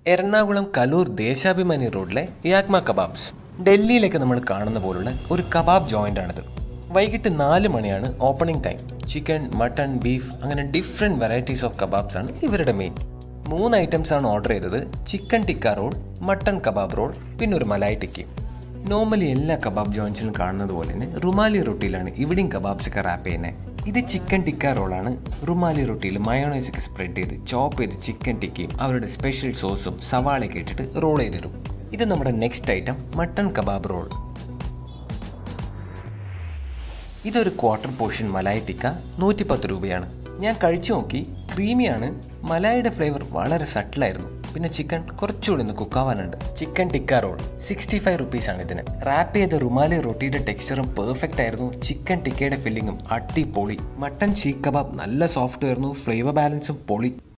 എറണാകുളം കലൂർ ദേശാഭിമാനി റോഡിലെ യാക്മ കബാബ്സ് ഡൽഹിയിലൊക്കെ നമ്മൾ കാണുന്ന പോലുള്ള ഒരു കബാബ് ജോയിന്റ് ആണിത് വൈകിട്ട് നാല് മണിയാണ് opening time chicken mutton beef അങ്ങനെ ഡിഫറെൻറ്റ് വെറൈറ്റീസ് ഓഫ് കബാബ്സ് ആണ് ഇവരുടെ മെയിൻ മൂന്ന് ഐറ്റംസ് ആണ് ഓർഡർ ചെയ്തത് chicken tikka roll mutton kebab roll പിന്നെ ഒരു മലായി ടിക്കി നോർമലി എല്ലാ കബാബ് ജോയിൻസിലും കാണുന്നത് പോലെ തന്നെ റുമാലി റൊട്ടിയിലാണ് ഇവിടെയും കബാബ്സ് ഒക്കെ റാപ്പ് ചെയ്യുന്നത് ഇത് ചിക്കൻ ടിക്ക റോളാണ് റുമാലി റൊട്ടിയിൽ മയോണൈസ് ഒക്കെ സ്പ്രെഡ് ചെയ്ത് ചോപ്പ് ചെയ്ത് ചിക്കൻ ടിക്കയും അവരുടെ സ്പെഷ്യൽ സോസും സവാളയൊക്കെ ഇട്ടിട്ട് റോൾ ചെയ്ത് തരും ഇത് നമ്മുടെ next item mutton kebab roll ഇതൊരു ക്വാർട്ടർ പോർഷൻ മലായി ടിക്ക നൂറ്റി പത്ത് രൂപയാണ് ഞാൻ കഴിച്ചു നോക്കി ക്രീമിയാണ് മലായിയുടെ ഫ്ലേവർ വളരെ സട്ടിലായിരുന്നു പിന്നെ ചിക്കൻ കുറച്ചുകൂടി ഒന്ന് കുക്കാവാനുണ്ട് chicken tikka roll sixty five rupees ആണ് ഇതിന് റാപ്പ് ചെയ്ത റുമാലി റൊട്ടിയുടെ ടെക്സ്ചറും പെർഫെക്റ്റ് ആയിരുന്നു ചിക്കൻ ടിക്കയുടെ ഫില്ലിങ്ങും അടിപൊളി മട്ടൻ ചീക്ക് കബാബ് നല്ല സോഫ്റ്റ് ആയിരുന്നു ഫ്ലേവർ ബാലൻസും പൊളി